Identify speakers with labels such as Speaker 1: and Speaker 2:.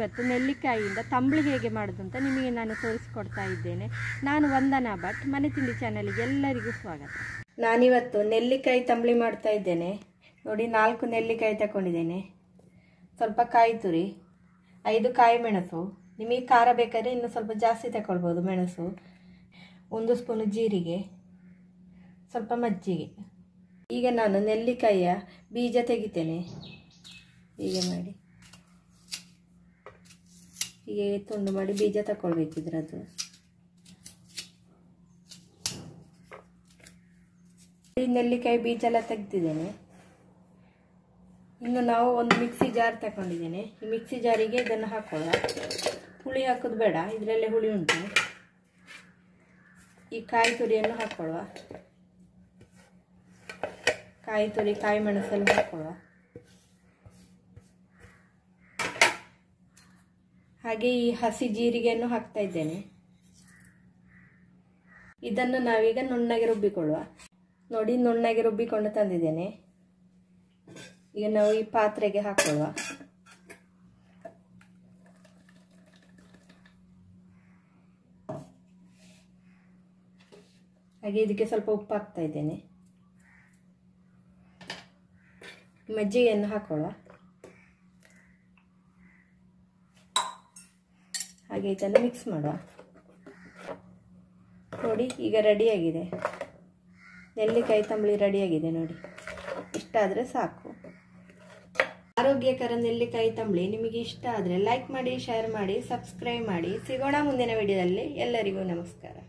Speaker 1: ನಾನಿವತ್ತು ನೆಲ್ಲಿಕಾಯಿಯಿಂದ ತಂಬಳಿ ಹೇಗೆ ಮಾಡೋದು ಅಂತ ನಿಮಗೆ ನಾನು ತೋರಿಸ್ಕೊಡ್ತಾ ಇದ್ದೇನೆ ನಾನು ವಂದನಾ ಭಟ್ ಮನೆ ತಿಂಡಿ ಚಾನಲ್ಗೆ ಎಲ್ಲರಿಗೂ ಸ್ವಾಗತ ನಾನಿವತ್ತು ನೆಲ್ಲಿಕಾಯಿ ತಂಬಳಿ ಮಾಡ್ತಾ ಇದ್ದೇನೆ ನೋಡಿ ನಾಲ್ಕು ನೆಲ್ಲಿಕಾಯಿ ತಗೊಂಡಿದ್ದೇನೆ ಸ್ವಲ್ಪ ಕಾಯಿ ತುರಿ ಐದು ಕಾಯಿ ಮೆಣಸು ನಿಮಗೆ ಖಾರ ಬೇಕಾದರೆ ಇನ್ನು ಸ್ವಲ್ಪ ಜಾಸ್ತಿ ತಗೊಳ್ಬೋದು ಮೆಣಸು ಒಂದು ಸ್ಪೂನು ಜೀರಿಗೆ ಸ್ವಲ್ಪ ಮಜ್ಜಿಗೆ ಈಗ ನಾನು ನೆಲ್ಲಿಕಾಯಿಯ ಬೀಜ ತೆಗಿತೇನೆ ಹೀಗೆ ಮಾಡಿ ಹೀಗೆ ತುಂಡು ಮಾಡಿ ಬೀಜ ತಗೊಳ್ಬೇಕಿದ್ರದ್ದು ಈ ನೆಲ್ಲಿಕಾಯಿ ಬೀಜ ಎಲ್ಲ ತೆಗ್ದಿದ್ದೇನೆ ಇನ್ನು ನಾವು ಒಂದು ಮಿಕ್ಸಿ ಜಾರ್ ತಗೊಂಡಿದ್ದೇನೆ ಈ ಮಿಕ್ಸಿ ಜಾರಿಗೆ ಇದನ್ನು ಹಾಕೊಳ್ಳ ಹುಳಿ ಹಾಕೋದು ಬೇಡ ಇದರಲ್ಲೇ ಹುಳಿ ಉಂಟು ಈ ಕಾಯಿ ತುರಿಯನ್ನು ಹಾಕೊಳ್ಳುವ ಕಾಯಿ ತುರಿ ಕಾಯಿ ಮೆಣಸೆಲ್ಲ ಹಾಕೊಳ್ಳುವ ಹಾಗೆ ಈ ಹಸಿ ಜೀರಿಗೆಯನ್ನು ಹಾಕ್ತಾ ಇದ್ದೇನೆ ಇದನ್ನು ನಾವೀಗ ನುಣ್ಣಗೆ ರುಬ್ಬಿಕೊಳ್ಳುವ ನೋಡಿ ನುಣ್ಣಗೆ ರುಬ್ಬಿಕೊಂಡು ತಂದಿದ್ದೇನೆ ಈಗ ನಾವು ಈ ಪಾತ್ರೆಗೆ ಹಾಕೊಳ್ಳುವ ಹಾಗೆ ಇದಕ್ಕೆ ಸ್ವಲ್ಪ ಉಪ್ಪು ಹಾಕ್ತಾ ಇದ್ದೇನೆ ಮಜ್ಜಿಗೆಯನ್ನು ಹಾಕೊಳ್ಳುವ ಹಾಗೆ ಇದನ್ನು ಮಿಕ್ಸ್ ಮಾಡುವ ನೋಡಿ ಈಗ ರೆಡಿಯಾಗಿದೆ ನೆಲ್ಲಿಕಾಯಿ ತಂಬಳಿ ರೆಡಿಯಾಗಿದೆ ನೋಡಿ ಇಷ್ಟ ಆದರೆ ಸಾಕು ಆರೋಗ್ಯಕರ ನೆಲ್ಲಿಕಾಯಿ ತಂಬಳಿ ನಿಮಗೆ ಇಷ್ಟ ಆದರೆ ಲೈಕ್ ಮಾಡಿ ಶೇರ್ ಮಾಡಿ ಸಬ್ಸ್ಕ್ರೈಬ್ ಮಾಡಿ ಸಿಗೋಣ ಮುಂದಿನ ವಿಡಿಯೋದಲ್ಲಿ ಎಲ್ಲರಿಗೂ ನಮಸ್ಕಾರ